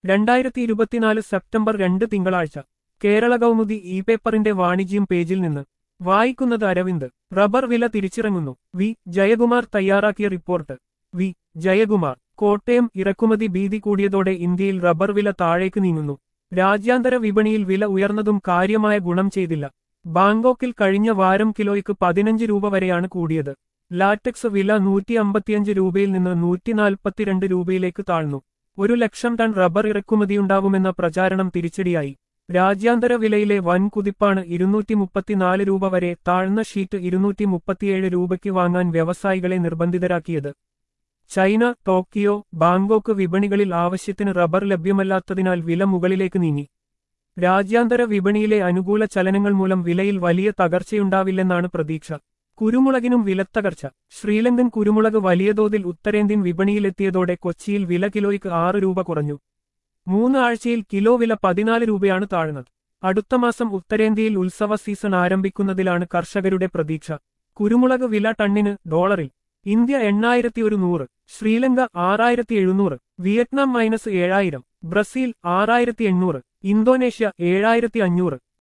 രണ്ടായിരത്തി ഇരുപത്തിനാല് സെപ്റ്റംബർ രണ്ട് തിങ്കളാഴ്ച കേരള കൗമുദി ഇ പേപ്പറിന്റെ വാണിജ്യം പേജിൽ നിന്ന് വായിക്കുന്നത് അരവിന്ദ് റബ്ബർ വില തിരിച്ചിറങ്ങുന്നു വി ജയകുമാർ തയ്യാറാക്കിയ റിപ്പോർട്ട് വി ജയകുമാർ കോട്ടയം ഇറക്കുമതി ഭീതി കൂടിയതോടെ ഇന്ത്യയിൽ റബ്ബർ വില താഴേക്ക് നീങ്ങുന്നു രാജ്യാന്തര വിപണിയിൽ വില ഉയർന്നതും കാര്യമായ ഗുണം ചെയ്തില്ല ബാങ്കോക്കിൽ കഴിഞ്ഞ വാരം കിലോയ്ക്ക് പതിനഞ്ച് രൂപ വരെയാണ് കൂടിയത് ലാറ്റക്സ് വില നൂറ്റി അമ്പത്തിയഞ്ച് രൂപയിൽ നിന്ന് നൂറ്റി നാൽപ്പത്തിരണ്ട് രൂപയിലേക്ക് താഴ്ന്നു ഒരു ലക്ഷം ടൺ റബ്ബർ ഇറക്കുമതിയുണ്ടാകുമെന്ന പ്രചാരണം തിരിച്ചടിയായി രാജ്യാന്തര വിലയിലെ വൻ കുതിപ്പാണ് ഇരുന്നൂറ്റി മുപ്പത്തിനാല് രൂപ വരെ താഴ്ന്ന ഷീറ്റ് ഇരുന്നൂറ്റി മുപ്പത്തിയേഴ് രൂപയ്ക്ക് വാങ്ങാൻ വ്യവസായികളെ നിർബന്ധിതരാക്കിയത് ചൈന ടോക്കിയോ ബാങ്കോക്ക് വിപണികളിൽ ആവശ്യത്തിന് റബ്ബർ ലഭ്യമല്ലാത്തതിനാൽ വില മുകളിലേക്ക് നീങ്ങി രാജ്യാന്തര വിപണിയിലെ അനുകൂല ചലനങ്ങൾ മൂലം വിലയിൽ വലിയ തകർച്ചയുണ്ടാവില്ലെന്നാണ് പ്രതീക്ഷ കുരുമുളകിനും വിലത്തകർച്ച ശ്രീലങ്കൻ കുരുമുളക് വലിയ തോതിൽ ഉത്തരേന്ത്യൻ വിപണിയിലെത്തിയതോടെ കൊച്ചിയിൽ വില കിലോയ്ക്ക് ആറ് രൂപ കുറഞ്ഞു മൂന്ന് ആഴ്ചയിൽ കിലോ വില പതിനാല് രൂപയാണ് താഴ്ന്നത് അടുത്ത മാസം ഉത്തരേന്ത്യയിൽ ഉത്സവ സീസൺ ആരംഭിക്കുന്നതിലാണ് കർഷകരുടെ പ്രതീക്ഷ കുരുമുളക് വില ടണ്ണിന് ഡോളറിൽ ഇന്ത്യ എണ്ണായിരത്തി ഒരു നൂറ് ശ്രീലങ്ക ആറായിരത്തി എഴുന്നൂറ് വിയറ്റ്നാം മൈനസ് ഏഴായിരം ബ്രസീൽ ആറായിരത്തി എണ്ണൂറ് ഇന്തോനേഷ്യ ഏഴായിരത്തി അഞ്ഞൂറ്